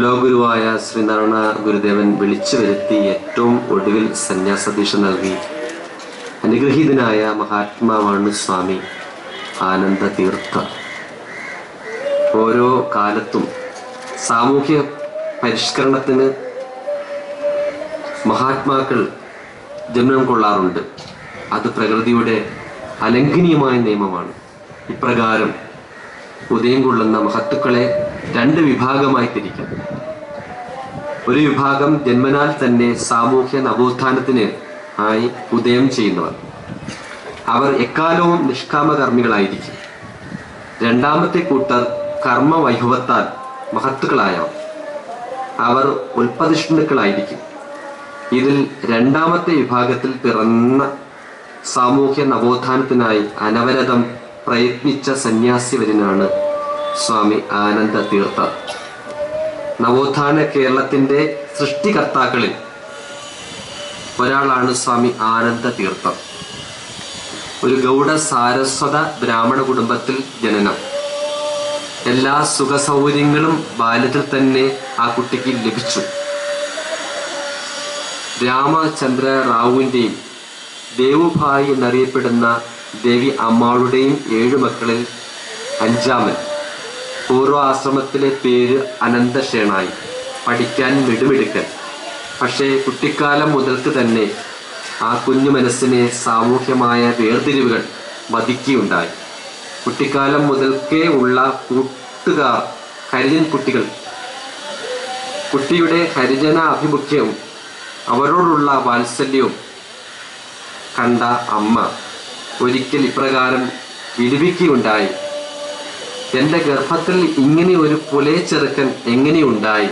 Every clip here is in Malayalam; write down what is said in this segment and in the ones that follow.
ലോകഗുരുവായ ശ്രീനാരായണ ഗുരുദേവൻ വിളിച്ചു വരുത്തി ഏറ്റവും ഒടുവിൽ സന്യാസദീക്ഷ നൽകി അനുഗ്രഹീതനായ മഹാത്മാവാണ് സ്വാമി ആനന്ദ തീർത്ഥ ഓരോ കാലത്തും സാമൂഹ്യ പരിഷ്കരണത്തിന് മഹാത്മാക്കൾ ജന്മം കൊള്ളാറുണ്ട് അത് പ്രകൃതിയുടെ അലംഘനീയമായ നിയമമാണ് ഇപ്രകാരം ഉദയം കൊള്ളുന്ന മഹത്തുക്കളെ രണ്ട് വിഭാഗമായി തിരിക്കാം ഒരു വിഭാഗം ജന്മനാൽ തന്നെ സാമൂഹ്യ നവോത്ഥാനത്തിന് ആയി ഉദയം ചെയ്യുന്നവർ അവർ എക്കാലവും നിഷ്കാമകർമ്മികളായിരിക്കും രണ്ടാമത്തെ കൂട്ടർ കർമ്മവൈഭവത്താൽ മഹത്തുക്കളായവർ അവർ ഉൽപ്പതിഷ്ണുക്കളായിരിക്കും ഇതിൽ രണ്ടാമത്തെ വിഭാഗത്തിൽ പിറന്ന സാമൂഹ്യ നവോത്ഥാനത്തിനായി അനവരതം പ്രയത്നിച്ച സന്യാസിവരനാണ് സ്വാമി ആനന്ദ തീർത്ഥ നവോത്ഥാന കേരളത്തിന്റെ സൃഷ്ടികർത്താക്കളിൽ ഒരാളാണ് സ്വാമി ആനന്ദ തീർത്ഥം ഒരു ഗൗഡ സാരസ്വത ബ്രാഹ്മണ കുടുംബത്തിൽ ജനനം എല്ലാ സുഖ സൗകര്യങ്ങളും ബാല്യത്തിൽ തന്നെ ആ കുട്ടിക്ക് ലഭിച്ചു രാമചന്ദ്ര റാവുവിൻ്റെയും ദേവുഭായ് എന്നറിയപ്പെടുന്ന ദേവി അമ്മാളുടെയും ഏഴു മക്കളിൽ അഞ്ചാമൻ പൂർവ്വ ആശ്രമത്തിലെ പേര് അനന്തശേണായി പഠിക്കാൻ മിടുമിടുക്കൻ പക്ഷേ കുട്ടിക്കാലം മുതൽക്ക് തന്നെ ആ കുഞ്ഞു മനസ്സിനെ സാമൂഹ്യമായ വേർതിരിവുകൾ വധിക്കുകയുണ്ടായി കുട്ടിക്കാലം മുതൽക്കേ ഉള്ള കൂട്ടുകാർ ഹരിജൻ കുട്ടികൾ കുട്ടിയുടെ ഹരിജന അഭിമുഖ്യവും അവരോടുള്ള വാത്സല്യവും കണ്ട അമ്മ ഒരിക്കൽ ഇപ്രകാരം വിലപിക്കുകയുണ്ടായി എന്റെ ഗർഭത്തിൽ ഇങ്ങനെ ഒരു പുലയ ചെറുക്കൻ എങ്ങനെയുണ്ടായി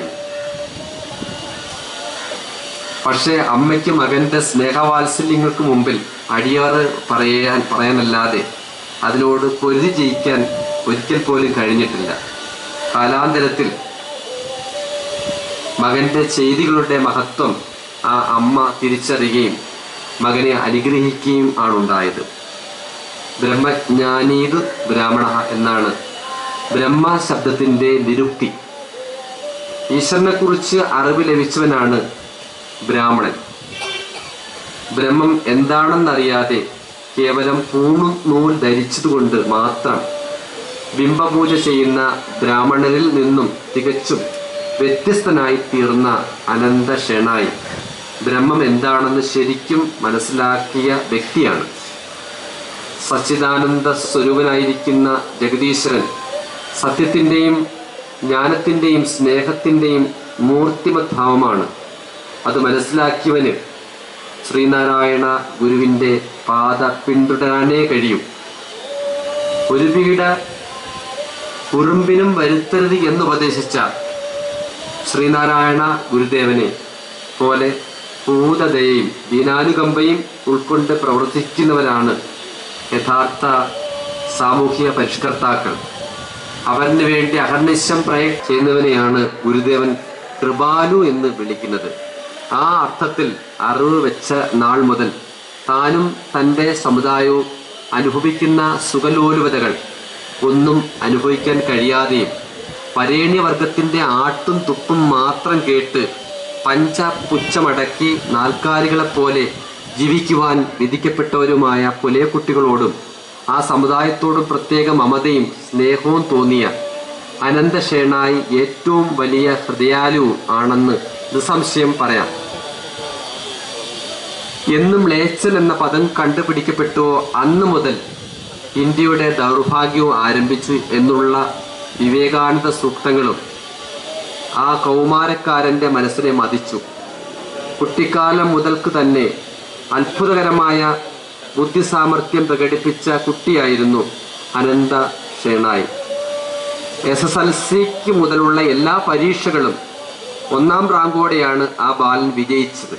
പക്ഷേ അമ്മയ്ക്ക് മകന്റെ സ്നേഹവാത്സല്യങ്ങൾക്ക് മുമ്പിൽ അടിയാറ് പറയാൻ പറയാനല്ലാതെ അതിനോട് പൊരുതി ജയിക്കാൻ ഒരിക്കൽ പോലും കഴിഞ്ഞിട്ടില്ല കാലാന്തരത്തിൽ മകന്റെ ചെയ്തികളുടെ മഹത്വം ആ അമ്മ തിരിച്ചറിയുകയും മകനെ അനുഗ്രഹിക്കുകയും ആണുണ്ടായത് ബ്രഹ്മജ്ഞാനീത് ബ്രാഹ്മണ എന്നാണ് ബ്രഹ്മ ശബ്ദത്തിന്റെ നിരുക്തി ഈശ്വരനെ കുറിച്ച് അറിവ് ലഭിച്ചവനാണ് ബ്രാഹ്മണൻ ബ്രഹ്മം എന്താണെന്നറിയാതെ കേവലം പൂണു നൂൽ ധരിച്ചതുകൊണ്ട് മാത്രം ബിംബപൂജ ചെയ്യുന്ന ബ്രാഹ്മണരിൽ നിന്നും തികച്ചും വ്യത്യസ്തനായി തീർന്ന അനന്ത ഷെണായി ബ്രഹ്മം എന്താണെന്ന് ശരിക്കും മനസ്സിലാക്കിയ വ്യക്തിയാണ് സച്ചിദാനന്ദ സ്വരൂപനായിരിക്കുന്ന ജഗദീശ്വരൻ സത്യത്തിൻ്റെയും ജ്ഞാനത്തിൻ്റെയും സ്നേഹത്തിൻ്റെയും മൂർത്തിമദ്ഭാവമാണ് അത് മനസ്സിലാക്കിയവന് ശ്രീനാരായണ ഗുരുവിൻ്റെ പാത പിന്തുടരാനേ കഴിയും ഒരു പീഡ ഉറുമ്പിനും വരുത്തരുത് എന്ന് ഉപദേശിച്ച ശ്രീനാരായണ ഗുരുദേവനെ പോലെ ഭൂതതയും ദീനാനുകമ്പയും ഉൾക്കൊണ്ട് പ്രവർത്തിക്കുന്നവരാണ് യഥാർത്ഥ സാമൂഹിക പരിഷ്കർത്താക്കൾ അവന് വേണ്ടി അഹർനിശം പ്രയ ചെയ്യുന്നവനെയാണ് ഗുരുദേവൻ കൃപാലു എന്ന് വിളിക്കുന്നത് ആ അർത്ഥത്തിൽ അറിവ് വെച്ച നാൾ മുതൽ താനും തൻ്റെ സമുദായവും അനുഭവിക്കുന്ന സുഖലോലുപതകൾ ഒന്നും അനുഭവിക്കാൻ കഴിയാതെയും പരേണ്യവർഗത്തിന്റെ ആട്ടും തുപ്പും മാത്രം കേട്ട് പഞ്ച പുച്ഛമടക്കി നാൽക്കാലികളെപ്പോലെ ജീവിക്കുവാൻ വിധിക്കപ്പെട്ടവരുമായ പുലയക്കുട്ടികളോടും ആ സമുദായത്തോടും പ്രത്യേക മമതയും സ്നേഹവും തോന്നിയ അനന്തശേണായി ഏറ്റവും വലിയ ഹൃദയാലുവും ആണെന്ന് നിസ്സംശയം പറയാം എന്നും ലേച്ചൽ എന്ന പദം കണ്ടുപിടിക്കപ്പെട്ടുവോ അന്ന് മുതൽ ഇന്ത്യയുടെ ദൗർഭാഗ്യവും ആരംഭിച്ചു എന്നുള്ള വിവേകാനന്ദ സൂക്തങ്ങളും ആ കൗമാരക്കാരന്റെ മനസ്സിനെ മതിച്ചു കുട്ടിക്കാലം മുതൽക്ക് തന്നെ അത്ഭുതകരമായ ബുദ്ധിസാമർഥ്യം പ്രകടിപ്പിച്ച കുട്ടിയായിരുന്നു Anantha Shenoy S S L സിക്ക് മുതലുള്ള എല്ലാ പരീക്ഷകളും ഒന്നാം റാങ്കോടെയാണ് ആ ബാലൻ വിജയിച്ചത്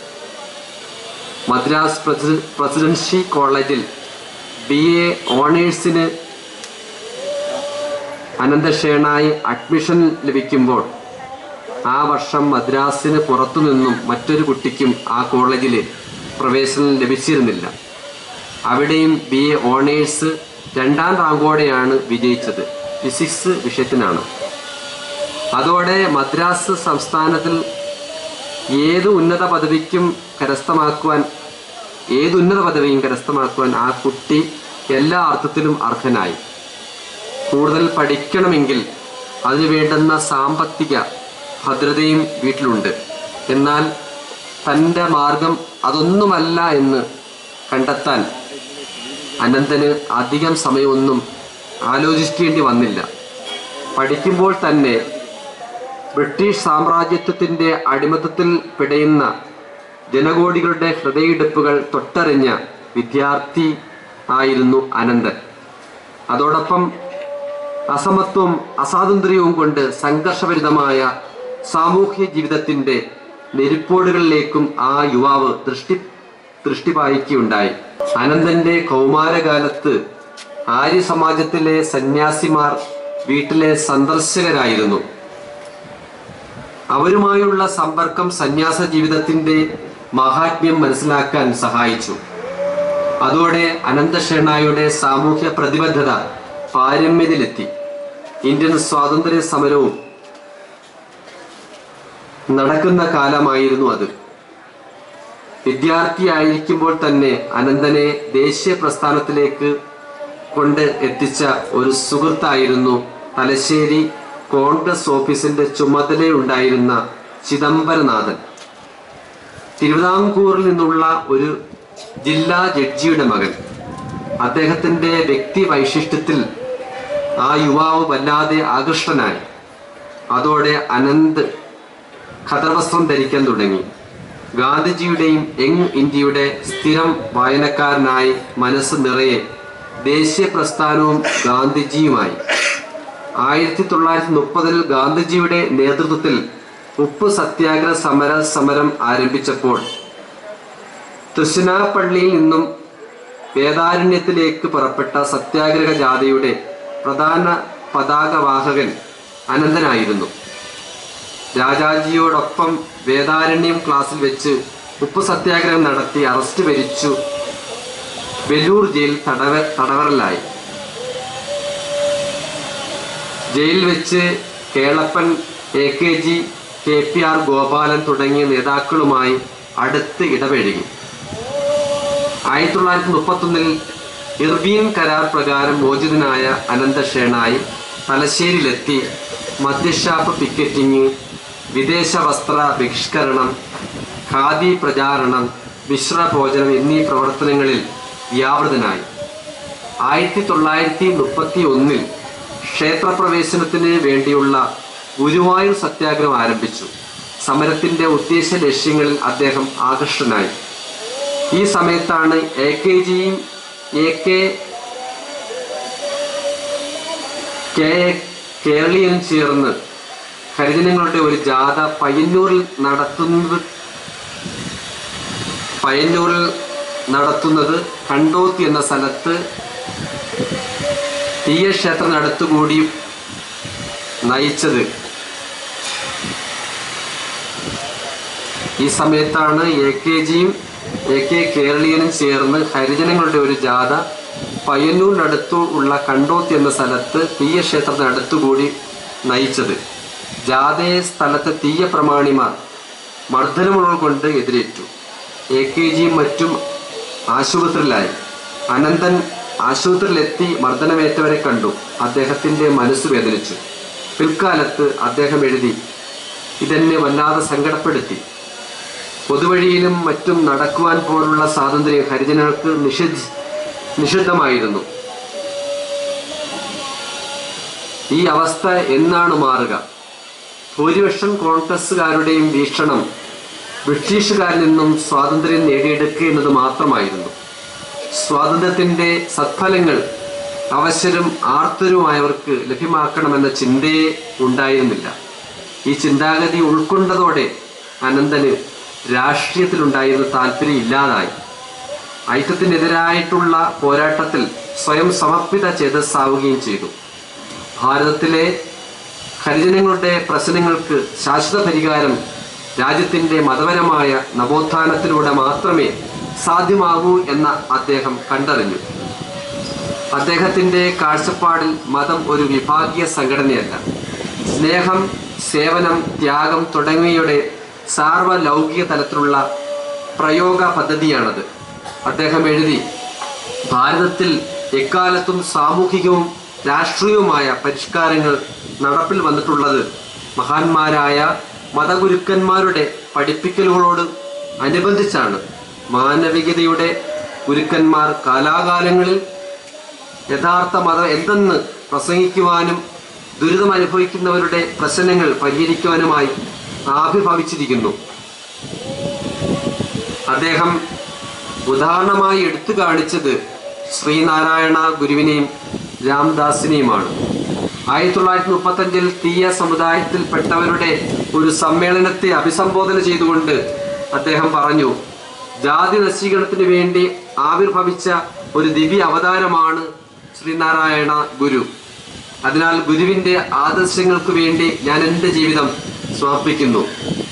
മദ്രാസ് പ്രസി- പ്രസിഡൻസി കോളേജിൽ ബി എ ഓണേഴ്സിന് അനന്തഷേണായി അഡ്മിഷൻ ലഭിക്കുമ്പോൾ ആ വർഷം മദ്രാസിന് പുറത്തുനിന്നും മറ്റൊരു കുട്ടിക്കും ആ കോളേജിൽ പ്രവേശനം ലഭിച്ചിരുന്നില്ല അവിടെയും ബി എ ഓണേഴ്സ് രണ്ടാം റാങ്കോടെയാണ് വിജയിച്ചത് ഫിസിക്സ് വിഷയത്തിനാണ് അതോടെ മദ്രാസ് സംസ്ഥാനത്തിൽ ഏത് ഉന്നത പദവിക്കും കരസ്ഥമാക്കുവാൻ ഏത് ഉന്നത പദവിയും കരസ്ഥമാക്കുവാൻ ആ കുട്ടി എല്ലാ അർത്ഥത്തിലും അർഹനായി കൂടുതൽ പഠിക്കണമെങ്കിൽ അതിനു വേണ്ടുന്ന സാമ്പത്തിക ഭദ്രതയും വീട്ടിലുണ്ട് എന്നാൽ തൻ്റെ മാർഗം അതൊന്നുമല്ല എന്ന് കണ്ടെത്താൻ അനന്തന് അധികം സമയമൊന്നും ആലോചിക്കേണ്ടി വന്നില്ല പഠിക്കുമ്പോൾ തന്നെ ബ്രിട്ടീഷ് സാമ്രാജ്യത്വത്തിൻ്റെ അടിമത്തത്തിൽ പിടയുന്ന ജനകോടികളുടെ ഹൃദയിടിപ്പുകൾ തൊട്ടറിഞ്ഞ വിദ്യാർത്ഥി ആയിരുന്നു അനന്തൻ അതോടൊപ്പം അസമത്വവും അസ്വാതന്ത്ര്യവും കൊണ്ട് സംഘർഷഭരിതമായ സാമൂഹ്യ ജീവിതത്തിന്റെ നെരിപ്പോടുകളിലേക്കും ആ യുവാവ് ദൃഷ്ടി ദൃഷ്ടി പായിക്കുകയുണ്ടായി അനന്തന്റെ കൗമാരകാലത്ത് ആര്യ സമാജത്തിലെ സന്യാസിമാർ വീട്ടിലെ സന്ദർശകരായിരുന്നു അവരുമായുള്ള സമ്പർക്കം സന്യാസ ജീവിതത്തിന്റെ മഹാത്മ്യം മനസ്സിലാക്കാൻ സഹായിച്ചു അതോടെ അനന്തഷേണായുടെ സാമൂഹ്യ പ്രതിബദ്ധത പാരമ്യത്തിലെത്തി ഇന്ത്യൻ സ്വാതന്ത്ര്യ സമരവും നടക്കുന്ന കാലമായിരുന്നു അത് വിദ്യാർത്ഥിയായിരിക്കുമ്പോൾ തന്നെ അനന്തനെ ദേശീയ പ്രസ്ഥാനത്തിലേക്ക് കൊണ്ട് എത്തിച്ച ഒരു സുഹൃത്തായിരുന്നു തലശ്ശേരി കോൺഗ്രസ് ഓഫീസിന്റെ ചുമതലയുണ്ടായിരുന്ന ചിദംബരനാഥൻ തിരുവിതാംകൂറിൽ നിന്നുള്ള ഒരു ജില്ലാ ജഡ്ജിയുടെ മകൻ അദ്ദേഹത്തിന്റെ വ്യക്തി വൈശിഷ്ട്യത്തിൽ ആ യുവാവ് വല്ലാതെ ആകൃഷ്ടനായി അതോടെ അനന്ത് ഖദർവസ്ത്രം ധരിക്കാൻ തുടങ്ങി ഗാന്ധിജിയുടെയും യങ് ഇന്ത്യയുടെ സ്ഥിരം വായനക്കാരനായി മനസ്സ് നിറയെ ദേശീയ പ്രസ്ഥാനവും ഗാന്ധിജിയുമായി ആയിരത്തി തൊള്ളായിരത്തി മുപ്പതിൽ ഗാന്ധിജിയുടെ നേതൃത്വത്തിൽ ഉപ്പ് സത്യാഗ്രഹ സമര സമരം ആരംഭിച്ചപ്പോൾ തൃശ്ശിനാപ്പള്ളിയിൽ നിന്നും വേദാരണ്യത്തിലേക്ക് പുറപ്പെട്ട സത്യാഗ്രഹ ജാഥയുടെ പ്രധാന പതാകവാഹകൻ അനന്തനായിരുന്നു രാജാജിയോടൊപ്പം വേദാരണ്യം ക്ലാസ്സിൽ വെച്ച് ഉപ്പ് സത്യാഗ്രഹം നടത്തി അറസ്റ്റ് വരിച്ചു വെല്ലൂർ ജയിൽ തടവ തടവറലായി ജയിലിൽ വെച്ച് Kelappan A K G K P R Gopalan തുടങ്ങിയ നേതാക്കളുമായി അടുത്ത് ഇടപഴകി ആയിരത്തി തൊള്ളായിരത്തി മുപ്പത്തൊന്നിൽ ഇർവീൻ കരാർ പ്രകാരം മോചിതനായ അനന്തഷേണായി തലശ്ശേരിയിലെത്തി മദ്യഷാപ്പ് പിക്കറ്റിംഗ് വിദേശ വസ്ത്ര ബഹിഷ്കരണം ഖാദി പ്രചാരണം മിശ്രഭോജനം എന്നീ പ്രവർത്തനങ്ങളിൽ വ്യാപൃതനായി ആയിരത്തി തൊള്ളായിരത്തി മുപ്പത്തി ഒന്നിൽ ക്ഷേത്രപ്രവേശനത്തിന് വേണ്ടിയുള്ള ഗുരുവായൂർ സത്യാഗ്രഹം ആരംഭിച്ചു സമരത്തിന്റെ ഉദ്ദേശ ലക്ഷ്യങ്ങളിൽ അദ്ദേഹം ആകർഷനായി ഈ സമയത്താണ് എ കെ ജിയും എ കെ കെ എ കേരളീയനും ചേർന്ന് ഹരിജനങ്ങളുടെ ഒരു ജാഥ പയ്യന്നൂരിൽ നടത്തുന്നത് പയ്യന്നൂരിൽ നടത്തുന്നത് കണ്ടോത്തി എന്ന സ്ഥലത്ത് തീയ ക്ഷേത്രത്തിനടുത്തുകൂടി നയിച്ചത് ഈ സമയത്താണ് എ കെ ജിയും എ കെ കേരളീയനും ചേർന്ന് ഹരിജനങ്ങളുടെ ഒരു ജാഥ പയ്യന്നൂരിനടുത്തു ഉള്ള കണ്ടോത്തി എന്ന സ്ഥലത്ത് തീയ ക്ഷേത്രത്തിനടുത്തുകൂടി നയിച്ചത് ജാഥയെ സ്ഥലത്തെ തീയ പ്രമാണിമാർ മർദ്ദനമുള്ള കൊണ്ട് എതിരേറ്റു എ കെ ജിയും മറ്റും ആശുപത്രിയിലായി അനന്തൻ ആശുപത്രിയിലെത്തി മർദ്ദനമേറ്റവരെ കണ്ടു അദ്ദേഹത്തിന്റെ മനസ്സ് വേദനിച്ചു പിൽക്കാലത്ത് അദ്ദേഹം എഴുതി ഇതെന്നെ വല്ലാതെ സങ്കടപ്പെടുത്തി പൊതുവഴിയിലും മറ്റും നടക്കുവാൻ പോലുള്ള സ്വാതന്ത്ര്യം ഹരിജനങ്ങൾക്ക് നിഷേധ നിഷിദ്ധമായിരുന്നു ഈ അവസ്ഥ എന്നാണ് മാറുക ഭൂരിപക്ഷം കോൺഗ്രസ്സുകാരുടെയും വീക്ഷണം ബ്രിട്ടീഷുകാരിൽ നിന്നും സ്വാതന്ത്ര്യം നേടിയെടുക്കുക എന്നത് മാത്രമായിരുന്നു സ്വാതന്ത്ര്യത്തിന്റെ സത്ഫലങ്ങൾ അവശരും ആർത്തരുമായവർക്ക് ലഭ്യമാക്കണമെന്ന ചിന്തയെ ഉണ്ടായിരുന്നില്ല ഈ ചിന്താഗതി ഉൾക്കൊണ്ടതോടെ അനന്തന് രാഷ്ട്രീയത്തിലുണ്ടായിരുന്ന താല്പര്യം ഇല്ലാതായി ഐക്യത്തിനെതിരായിട്ടുള്ള പോരാട്ടത്തിൽ സ്വയം സമർപ്പിത ചേതസ്സാവുകയും ചെയ്തു ഭാരതത്തിലെ ഹരിജനങ്ങളുടെ പ്രശ്നങ്ങൾക്ക് ശാശ്വത പരിഹാരം രാജ്യത്തിന്റെ മതപരമായ നവോത്ഥാനത്തിലൂടെ മാത്രമേ സാധ്യമാകൂ എന്ന അദ്ദേഹം കണ്ടറിഞ്ഞു അദ്ദേഹത്തിന്റെ കാഴ്ചപ്പാടിൽ മതം ഒരു വിഭാഗീയ സംഘടനയല്ല സ്നേഹം സേവനം ത്യാഗം തുടങ്ങിയവയുടെ സാർവലൗകിക തലത്തിലുള്ള പ്രയോഗ പദ്ധതിയാണത് അദ്ദേഹം എഴുതി ഭാരതത്തിൽ എക്കാലത്തും സാമൂഹികവും രാഷ്ട്രീയവുമായ പരിഷ്കാരങ്ങൾ നടപ്പിൽ വന്നിട്ടുള്ളത് മഹാന്മാരായ മതഗുരുക്കന്മാരുടെ പഠിപ്പിക്കലുകളോട് അനുബന്ധിച്ചാണ് മാനവികതയുടെ ഗുരുക്കന്മാർ കാലാകാലങ്ങളിൽ യഥാർത്ഥ മതം എന്തെന്ന് പ്രസംഗിക്കുവാനും ദുരിതം അനുഭവിക്കുന്നവരുടെ പ്രശ്നങ്ങൾ പരിഹരിക്കുവാനുമായി ആവിർഭവിച്ചിരിക്കുന്നു അദ്ദേഹം ഉദാഹരണമായി എടുത്തു കാണിച്ചത് ശ്രീനാരായണ ഗുരുവിനെയും രാംദാസിനെയുമാണ് ആയിരത്തി തൊള്ളായിരത്തി മുപ്പത്തഞ്ചിൽ തീയ സമുദായത്തിൽപ്പെട്ടവരുടെ ഒരു സമ്മേളനത്തെ അഭിസംബോധന ചെയ്തുകൊണ്ട് അദ്ദേഹം പറഞ്ഞു ജാതി നശീകരണത്തിന് വേണ്ടി ആവിർഭവിച്ച ഒരു ദിവ്യ അവതാരമാണ് ശ്രീനാരായണ ഗുരു അതിനാൽ ഗുരുവിന്റെ ആദർശങ്ങൾക്ക് വേണ്ടി ഞാൻ എൻ്റെ ജീവിതം സമർപ്പിക്കുന്നു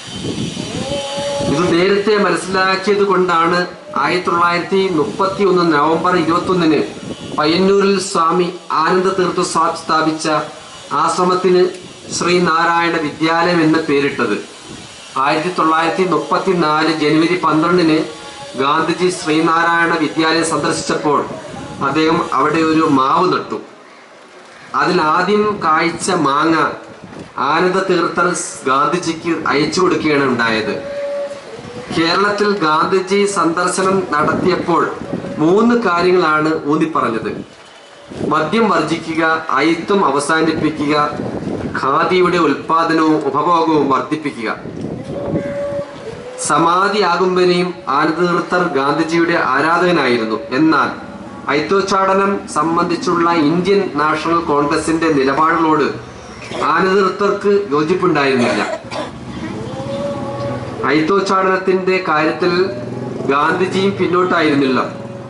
ഇത് നേരത്തെ മനസ്സിലാക്കിയത് കൊണ്ടാണ് ആയിരത്തി തൊള്ളായിരത്തി മുപ്പത്തി ഒന്ന് നവംബർ ഇരുപത്തി ഒന്നിന് പയ്യന്നൂരിൽ സ്വാമി ആനന്ദ തീർത്ഥ സ്വാമി സ്ഥാപിച്ച ആശ്രമത്തിന് ശ്രീനാരായണ വിദ്യാലയം എന്ന് പേരിട്ടത് ആയിരത്തി തൊള്ളായിരത്തി മുപ്പത്തി നാല് ജനുവരി പന്ത്രണ്ടിന് ഗാന്ധിജി ശ്രീനാരായണ വിദ്യാലയം സന്ദർശിച്ചപ്പോൾ അദ്ദേഹം അവിടെ ഒരു മാവ് നട്ടു അതിൽ ആദ്യം കായ്ച്ച മാങ്ങ ആനന്ദ തീർത്ഥർ ഗാന്ധിജിക്ക് അയച്ചു കൊടുക്കുകയാണ് ഉണ്ടായത് കേരളത്തിൽ ഗാന്ധിജി സന്ദർശനം നടത്തിയപ്പോൾ മൂന്ന് കാര്യങ്ങളാണ് ഊന്നിപ്പറഞ്ഞത് മദ്യം വർജിക്കുക അയിത്വം അവസാനിപ്പിക്കുക ഖാദിയുടെ ഉൽപാദനവും ഉപഭോഗവും വർദ്ധിപ്പിക്കുക സമാധിയാകുമ്പനെയും ആനന്ദതീർത്ഥർ ഗാന്ധിജിയുടെ ആരാധകനായിരുന്നു എന്നാൽ ഐത്തോച്ചാടനം സംബന്ധിച്ചുള്ള ഇന്ത്യൻ നാഷണൽ കോൺഗ്രസിന്റെ നിലപാടുകളോട് ആനന്ദതീർത്ഥർക്ക് യോജിപ്പുണ്ടായിരുന്നില്ല ഐത്തോച്ചാടനത്തിന്റെ കാര്യത്തിൽ ഗാന്ധിജിയും പിന്നോട്ടായിരുന്നില്ല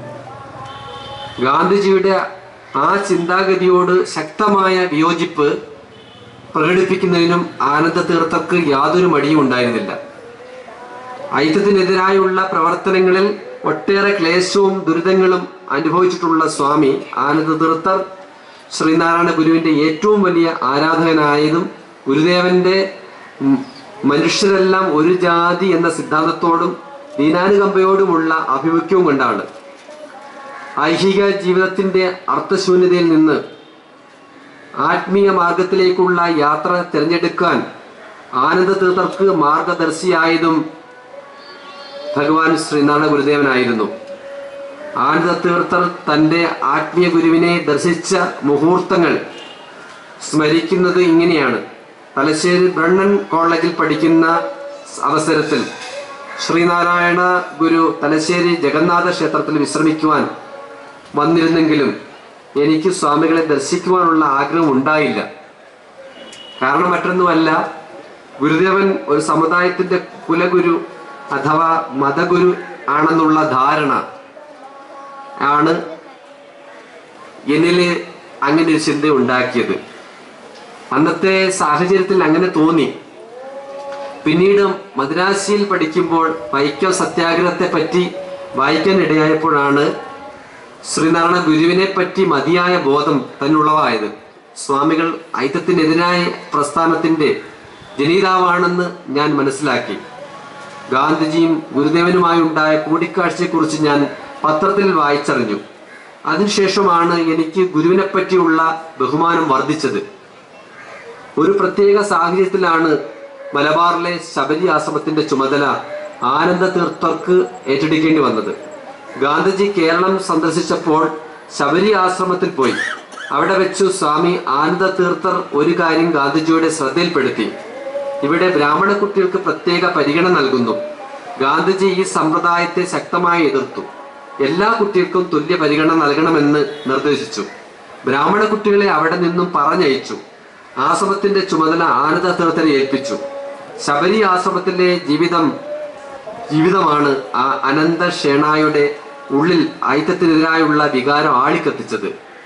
ഗാന്ധിജിയുടെ ആ ചിന്താഗതിയോട് ശക്തമായ വിയോജിപ്പ് പ്രകടിപ്പിക്കുന്നതിനും ആനന്ദ തീർത്ഥർക്ക് യാതൊരു മടിയും ഉണ്ടായിരുന്നില്ല ഐക്യത്തിനെതിരായുള്ള പ്രവർത്തനങ്ങളിൽ ഒട്ടേറെ ക്ലേശവും ദുരിതങ്ങളും അനുഭവിച്ചിട്ടുള്ള സ്വാമി ആനന്ദ തീർത്ഥർ ശ്രീനാരായണ ഗുരുവിന്റെ ഏറ്റവും വലിയ ആരാധകനായതും ഗുരുദേവന്റെ ഉം, മനുഷ്യരെല്ലാം ഒരു ജാതി എന്ന സിദ്ധാന്തത്തോടും ദീനാനുകമ്പയോടുമുള്ള ആഭിമുഖ്യവും കൊണ്ടാണ് ഐഹിക ജീവിതത്തിന്റെ അർത്ഥശൂന്യതയിൽ നിന്ന് ആത്മീയ മാർഗത്തിലേക്കുള്ള യാത്ര തിരഞ്ഞെടുക്കാൻ ആനന്ദ തീർത്ഥർക്ക് മാർഗദർശിയായതും ഭഗവാൻ ശ്രീനാരായണ ഗുരുദേവനായിരുന്നു ആനന്ദ തീർത്ഥർ തൻ്റെ ആത്മീയ ഗുരുവിനെ ദർശിച്ച മുഹൂർത്തങ്ങൾ സ്മരിക്കുന്നത് ഇങ്ങനെയാണ് തലശ്ശേരി ബ്രണ്ണൻ കോളേജിൽ പഠിക്കുന്ന അവസരത്തിൽ ശ്രീനാരായണ ഗുരു തലശ്ശേരി ജഗന്നാഥ ക്ഷേത്രത്തിൽ വിശ്രമിക്കുവാൻ വന്നിരുന്നെങ്കിലും എനിക്ക് സ്വാമികളെ ദർശിക്കുവാനുള്ള ആഗ്രഹം ഉണ്ടായില്ല കാരണം മറ്റൊന്നുമല്ല ഗുരുദേവൻ ഒരു സമുദായത്തിന്റെ കുലഗുരു അഥവാ മതഗുരു ആണെന്നുള്ള ധാരണ ആണ് എന്നില് അങ്ങനെ ഒരു ചിന്ത ഉണ്ടാക്കിയത് അന്നത്തെ സാഹചര്യത്തിൽ അങ്ങനെ തോന്നി പിന്നീട് മദ്രാസിയിൽ പഠിക്കുമ്പോൾ വൈക്കം സത്യാഗ്രഹത്തെ പറ്റി വായിക്കാൻ ഇടയായപ്പോഴാണ് ശ്രീനാരായണ ഗുരുവിനെ പറ്റി മതിയായ ബോധം തന്നുളവായത് സ്വാമികൾ ഐക്യത്തിനെതിരായ പ്രസ്ഥാനത്തിന്റെ ജനീതാവാണെന്ന് ഞാൻ മനസ്സിലാക്കി ഗാന്ധിജിയും ഗുരുദേവനുമായി ഉണ്ടായ കൂടിക്കാഴ്ചയെക്കുറിച്ച് ഞാൻ പത്രത്തിൽ വായിച്ചറിഞ്ഞു അതിനുശേഷമാണ് എനിക്ക് ഗുരുവിനെ പറ്റിയുള്ള ബഹുമാനം വർദ്ധിച്ചത് ഒരു പ്രത്യേക സാഹചര്യത്തിലാണ് മലബാറിലെ ശബരി ആശ്രമത്തിന്റെ ചുമതല ആനന്ദ തീർത്ഥർക്ക് ഏറ്റെടുക്കേണ്ടി വന്നത് ഗാന്ധിജി കേരളം സന്ദർശിച്ചപ്പോൾ ശബരി ആശ്രമത്തിൽ പോയി അവിടെ വെച്ചു സ്വാമി ആനന്ദ തീർത്ഥർ ഒരു കാര്യം ഗാന്ധിജിയുടെ ശ്രദ്ധയിൽപ്പെടുത്തി ഇവിടെ ബ്രാഹ്മണ കുട്ടികൾക്ക് പ്രത്യേക പരിഗണന നൽകുന്നു ഗാന്ധിജി ഈ സമ്പ്രദായത്തെ ശക്തമായി എതിർത്തു എല്ലാ കുട്ടികൾക്കും തുല്യ പരിഗണന നൽകണമെന്ന് നിർദ്ദേശിച്ചു ബ്രാഹ്മണ കുട്ടികളെ അവിടെ നിന്നും പറഞ്ഞയച്ചു ആശ്രമത്തിന്റെ ചുമതല ആനന്ദ തീർത്ഥനെ ഏൽപ്പിച്ചു ശബരി ആശ്രമത്തിലെ ജീവിതം ജീവിതമാണ് ആ അനന്ത ഷേണായുടെ ഉള്ളിൽ ഐക്യത്തിനെതിരായുള്ള വികാരം ആളിക്കത്തിച്ചത്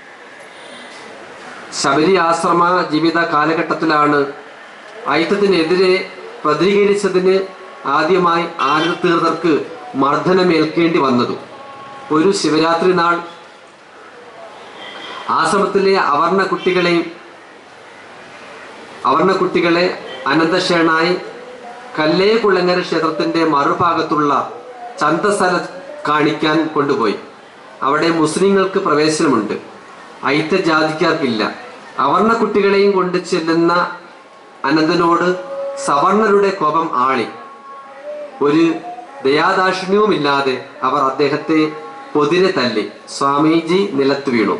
ശബരി ആശ്രമ ജീവിത കാലഘട്ടത്തിലാണ് ഐക്യത്തിനെതിരെ പ്രതികരിച്ചതിന് ആദ്യമായി ആനന്ദ തീർത്ഥർക്ക് മർദ്ദനമേൽക്കേണ്ടി വന്നതും ഒരു ശിവരാത്രി നാൾ ആശ്രമത്തിലെ അവർണ കുട്ടികളെയും അവർണ കുട്ടികളെ അനന്തശേണായി കല്ലേ കുളങ്ങര ക്ഷേത്രത്തിന്റെ മറുഭാഗത്തുള്ള ചന്തസ്ഥല കാണിക്കാൻ കൊണ്ടുപോയി അവിടെ മുസ്ലിങ്ങൾക്ക് പ്രവേശനമുണ്ട് ഐത്ത ജാതിക്കാർക്കില്ല അവർണ കുട്ടികളെയും കൊണ്ട് ചെല്ലുന്ന അനന്തനോട് സവർണരുടെ കോപം ആളി ഒരു ദയാദാക്ഷിണ്യവുമില്ലാതെ അവർ അദ്ദേഹത്തെ പൊതിരെ തല്ലി സ്വാമീജി നിലത്ത് വീണു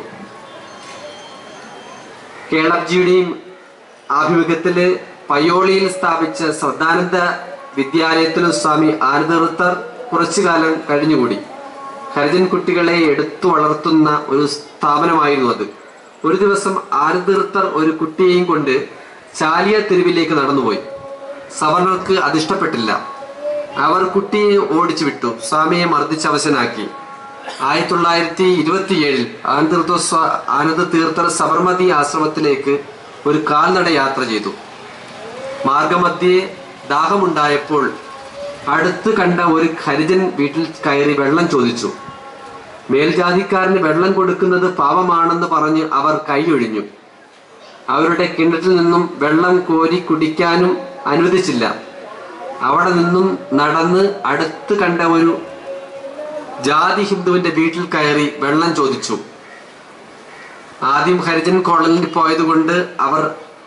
കേളബ്ജിയുടെയും ആഭിമുഖ്യത്തില് പയ്യോളിയിൽ സ്ഥാപിച്ച ശ്രദ്ധാനന്ദ വിദ്യാലയത്തിലും സ്വാമി ആനന്ദവൃത്തർ കുറച്ചു കാലം കഴിഞ്ഞുകൂടി ഹരിജൻ കുട്ടികളെ എടുത്തു വളർത്തുന്ന ഒരു സ്ഥാപനമായിരുന്നു അത് ഒരു ദിവസം ആനന്ദവൃത്തർ ഒരു കുട്ടിയെയും കൊണ്ട് ചാലിയ തെരുവിലേക്ക് നടന്നുപോയി സവർണർക്ക് അതിഷ്ടപ്പെട്ടില്ല അവർ കുട്ടിയെ ഓടിച്ചു വിട്ടു സ്വാമിയെ മർദ്ദിച്ച് അവശനാക്കി ആയിരത്തി തൊള്ളായിരത്തി ഇരുപത്തിയേഴിൽ ആനന്ദ ആനന്ദ തീർത്ഥർ സബർമതി ആശ്രമത്തിലേക്ക് ഒരു കാൽനട യാത്ര ചെയ്തു മാർഗമധ്യേ ദാഹമുണ്ടായപ്പോൾ അടുത്ത് കണ്ട ഒരു ഹരിജൻ വീട്ടിൽ കയറി വെള്ളം ചോദിച്ചു മേൽജാതിക്കാരന് വെള്ളം കൊടുക്കുന്നത് പാപമാണെന്ന് പറഞ്ഞ് അവർ കൈയൊഴിഞ്ഞു അവരുടെ കിണറ്റിൽ നിന്നും വെള്ളം കോരി കുടിക്കാനും അനുവദിച്ചില്ല അവിടെ നിന്നും നടന്ന് അടുത്ത് കണ്ട ഒരു ജാതി ഹിന്ദുവിന്റെ വീട്ടിൽ കയറി വെള്ളം ചോദിച്ചു ആദ്യം ഹരിജൻ കോളനിയിൽ പോയതുകൊണ്ട് അവർ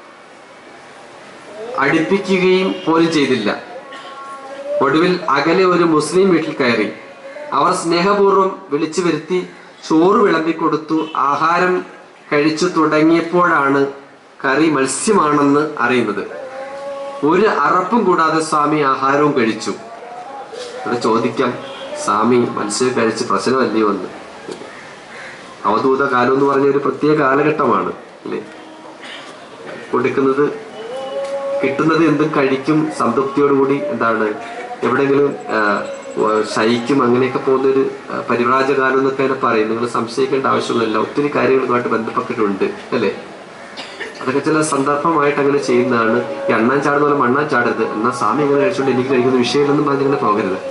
അടുപ്പിക്കുകയും പോലും ചെയ്തില്ല ഒടുവിൽ അകലെ ഒരു മുസ്ലിം വീട്ടിൽ കയറി അവർ സ്നേഹപൂർവ്വം വിളിച്ചു വരുത്തി ചോറ് വിളമ്പിക്കൊടുത്തു ആഹാരം കഴിച്ചു തുടങ്ങിയപ്പോഴാണ് കറി മത്സ്യമാണെന്ന് അറിയുന്നത് ഒരു അറപ്പും കൂടാതെ സ്വാമി ആഹാരവും കഴിച്ചു ഇവിടെ ചോദിക്കാം സ്വാമി മത്സ്യം കഴിച്ച് പ്രശ്നമല്ലേ വന്ന് അവധൂത കാലം എന്ന് പറഞ്ഞ ഒരു പ്രത്യേക കാലഘട്ടമാണ് അല്ലേ കൊടുക്കുന്നത് കിട്ടുന്നത് എന്തും കഴിക്കും സംതൃപ്തിയോടുകൂടി എന്താണ് എവിടെങ്കിലും ആ, വ- ശയിക്കും അങ്ങനെയൊക്കെ പോകുന്നൊരു ആ, പരിവ്രാജ കാലം എന്നൊക്കെ അതിനെ പറയും നിങ്ങൾ സംശയിക്കേണ്ട ആവശ്യമൊന്നുമില്ല ഒത്തിരി കാര്യങ്ങളുമായിട്ട് ബന്ധപ്പെട്ടിട്ടുണ്ട് അല്ലേ അതൊക്കെ ചില സന്ദർഭമായിട്ട് അങ്ങനെ ചെയ്യുന്നതാണ് ഈ അണ്ണാൻ ചാടുന്ന പോലെ മണ്ണാൻ ചാടരുത് എന്നാൽ സ്വാമി ഇങ്ങനെ കഴിച്ചുകൊണ്ട് എനിക്ക് കഴിക്കുന്ന വിഷയമില്ലെന്നും പറഞ്ഞിങ്ങനെ പോകരുത്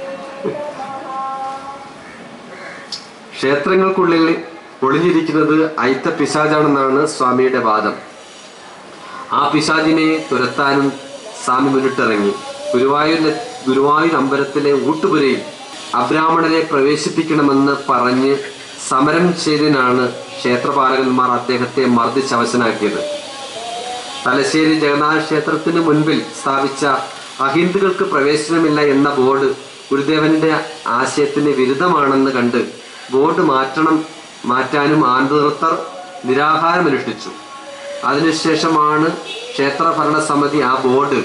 ക്ഷേത്രങ്ങൾക്കുള്ളിൽ ഒളിഞ്ഞിരിക്കുന്നത് ഐത്ത പിശാചാണെന്നാണ് സ്വാമിയുടെ വാദം ആ പിശാചിനെ തുരത്താനും സ്വാമി മുന്നിട്ടിറങ്ങി ഗുരുവായൂർ ഗുരുവായൂർ അമ്പലത്തിലെ ഊട്ടുപുരയിൽ അബ്രാഹ്മണരെ പ്രവേശിപ്പിക്കണമെന്ന് പറഞ്ഞ് സമരം ചെയ്തതിനാണ് ക്ഷേത്രപാലകന്മാർ അദ്ദേഹത്തെ മർദ്ദിച്ച് അവശനാക്കിയത് തലശ്ശേരി ജഗന്നാഥ ക്ഷേത്രത്തിന് മുൻപിൽ സ്ഥാപിച്ച അഹിന്ദുക്കൾക്ക് പ്രവേശനമില്ല എന്ന ബോർഡ് ഗുരുദേവന്റെ ആശയത്തിന് വിരുദ്ധമാണെന്ന് കണ്ട് ബോർഡ് മാറ്റണം മാറ്റാനും ആനന്ദവൃത്തർ നിരാഹാരമനുഷ്ഠിച്ചു അതിനുശേഷമാണ് ക്ഷേത്ര ഭരണസമിതി ആ ബോർഡ്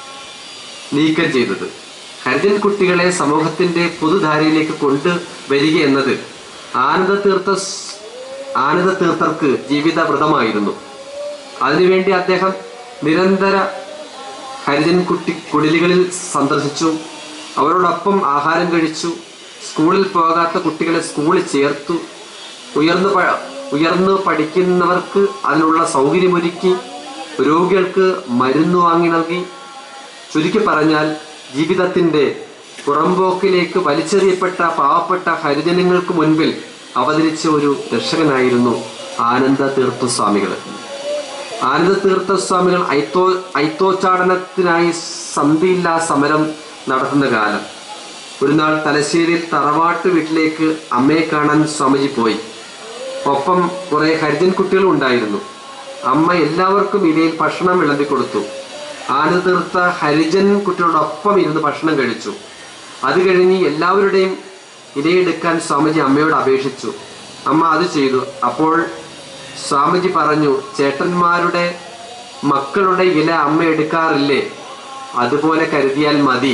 നീക്കം ചെയ്തത് ഹരിജൻ കുട്ടികളെ സമൂഹത്തിന്റെ പൊതുധാരയിലേക്ക് കൊണ്ടുവരിക എന്നത് ആനന്ദ തീർത്ഥ ആനന്ദ തീർത്ഥർക്ക് ജീവിത വ്രതമായിരുന്നു അതിനുവേണ്ടി അദ്ദേഹം നിരന്തര ഹരിജൻ കുട്ടി കുടിലുകളിൽ സന്ദർശിച്ചു അവരോടൊപ്പം ആഹാരം കഴിച്ചു സ്കൂളിൽ പോകാത്ത കുട്ടികളെ സ്കൂളിൽ ചേർത്തു ഉയർന്നു പ- ഉയർന്നു പഠിക്കുന്നവർക്ക് അതിനുള്ള സൗകര്യമൊരുക്കി രോഗികൾക്ക് മരുന്ന് വാങ്ങി നൽകി ചുരുക്കി പറഞ്ഞാൽ ജീവിതത്തിന്റെ പുറംപോക്കിലേക്ക് വലിച്ചെറിയപ്പെട്ട പാവപ്പെട്ട ഹരിജനങ്ങൾക്ക് മുൻപിൽ അവതരിച്ച ഒരു രക്ഷകനായിരുന്നു ആനന്ദ തീർത്ഥസ്വാമികൾ ആനന്ദ തീർത്ഥസ്വാമികൾ ഐത്തോ ഐത്തോച്ചാടനത്തിനായി സന്ധിയില്ലാ സമരം നടത്തുന്ന കാലം ഒരു നാൾ തലശ്ശേരിയിൽ തറവാട്ട് വീട്ടിലേക്ക് അമ്മയെ കാണാൻ സ്വാമിജി പോയി ഒപ്പം കുറെ ഹരിജൻ കുട്ടികളും ഉണ്ടായിരുന്നു അമ്മ എല്ലാവർക്കും ഇലയിൽ ഭക്ഷണം വിളമ്പി കൊടുത്തു ആനന്ദ തീർത്ത ഹരിജൻ കുട്ടികളോടൊപ്പം ഇരുന്ന് ഭക്ഷണം കഴിച്ചു അത് കഴിഞ്ഞ് എല്ലാവരുടെയും ഇലയെടുക്കാൻ സ്വാമിജി അമ്മയോട് അപേക്ഷിച്ചു അമ്മ അത് ചെയ്തു അപ്പോൾ സ്വാമിജി പറഞ്ഞു ചേട്ടന്മാരുടെ മക്കളുടെ ഇല അമ്മ എടുക്കാറില്ലേ അതുപോലെ കരുതിയാൽ മതി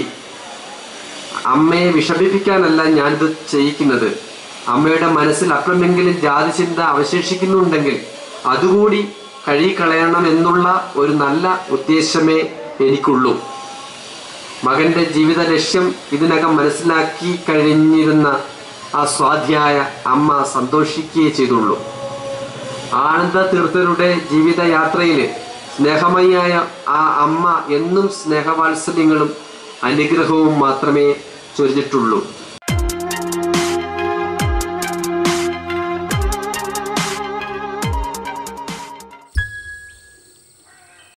അമ്മയെ വിഷമിപ്പിക്കാനല്ല ഞാനിത് ചെയ്യിക്കുന്നത് അമ്മയുടെ മനസ്സിൽ അല്പമെങ്കിലും ജാതി ചിന്ത അവശേഷിക്കുന്നുണ്ടെങ്കിൽ അതുകൂടി കഴുകിക്കളയണം എന്നുള്ള ഒരു നല്ല ഉദ്ദേശമേ എനിക്കുള്ളൂ മകന്റെ ജീവിത ലക്ഷ്യം ഇതിനകം മനസ്സിലാക്കി കഴിഞ്ഞിരുന്ന ആ സ്വാധ്യായ അമ്മ സന്തോഷിക്കുകയേ ചെയ്തുള്ളൂ ആനന്ദ തീർത്ഥരുടെ ജീവിതയാത്രയില് സ്നേഹമയായ ആ അമ്മ എന്നും സ്നേഹവാത്സല്യങ്ങളും അനുഗ്രഹവും മാത്രമേ ചൊരിഞ്ഞിട്ടുള്ളൂ